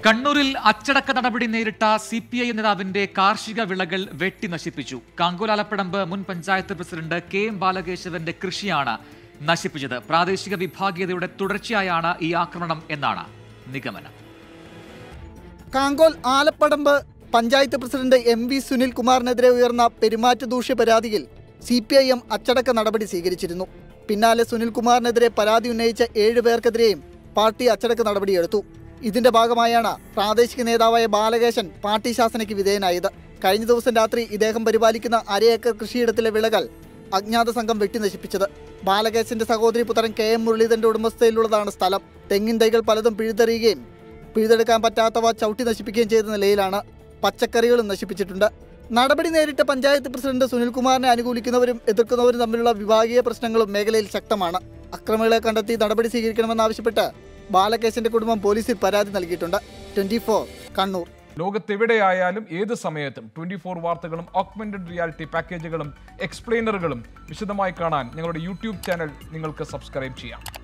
കണ്ണൂരിൽ അച്ചടക്ക നടപടി നേരിട്ട സി പി ഐ നേതാവിന്റെ കാർഷിക വിളകൾ വെട്ടി നശിപ്പിച്ചു കാങ്കോലാലപ്പടമ്പ് മുൻ പഞ്ചായത്ത് പ്രസിഡന്റ് കെ എം ബാലകേശവന്റെ കൃഷിയാണ് നശിപ്പിച്ചത് പ്രാദേശിക വിഭാഗീയതയുടെ തുടർച്ചയായാണ് ഈ ആക്രമണം എന്നാണ് നിഗമനം Kankol Alappadamba panchayat president M V Sunil കുമാറിനെതിരെ ഉയർന്ന പെരുമാറ്റ ദൂഷ്യ പരാതിയിൽ സി പി ഐ എം അച്ചടക്ക നടപടി സ്വീകരിച്ചിരുന്നു പിന്നാലെ സുനിൽ കുമാറിനെതിരെ പരാതി ഉന്നയിച്ച ഏഴ് പേർക്കെതിരെയും പാർട്ടി അച്ചടക്ക നടപടിയെടുത്തു ഇതിന്റെ ഭാഗമായാണ് പ്രാദേശിക നേതാവായ ബാലകേശൻ പാർട്ടി ശാസനയ്ക്ക് വിധേയനായത് കഴിഞ്ഞ ദിവസം രാത്രി ഇദ്ദേഹം പരിപാലിക്കുന്ന അര ഏക്കർ കൃഷിയിടത്തിലെ വിളകൾ അജ്ഞാത സംഘം വെട്ടി നശിപ്പിച്ചത് ബാലകേശന്റെ സഹോദരി പുത്രൻ കെ എം മുരളീധരന്റെ ഉടമസ്ഥതയിലുള്ളതാണ് സ്ഥലം തെങ്ങിൻ തൈകൾ പലതും പിഴുതെറിയുകയും പിഴുതെടുക്കാൻ പറ്റാത്തവ ചവിട്ടി നശിപ്പിക്കുകയും ചെയ്ത നിലയിലാണ് പച്ചക്കറികളും നശിപ്പിച്ചിട്ടുണ്ട് നടപടി നേരിട്ട പഞ്ചായത്ത് പ്രസിഡന്റ് സുനിൽകുമാറിനെ അനുകൂലിക്കുന്നവരും എതിർക്കുന്നവരും തമ്മിലുള്ള വിഭാഗീയ പ്രശ്നങ്ങളും മേഖലയിൽ ശക്തമാണ് അക്രമികളെ കണ്ടെത്തി നടപടി സ്വീകരിക്കണമെന്നാവശ്യപ്പെട്ട് ബാലകേശന്റെ കുടുംബം പോലീസിൽ പരാതി നൽകിയിട്ടുണ്ട് ട്വന്റി കണ്ണൂർ ലോകത്തെവിടെയായാലും ഏത് സമയത്തും ട്വന്റി ഫോർ വാർത്തകളും ഓഗ്മെന്റഡ് റിയാലിറ്റി പാക്കേജുകളും എക്സ്പ്ലെയിനറുകളും വിശദമായി കാണാൻ ഞങ്ങളുടെ യൂട്യൂബ് ചാനൽ നിങ്ങൾക്ക് സബ്സ്ക്രൈബ് ചെയ്യാം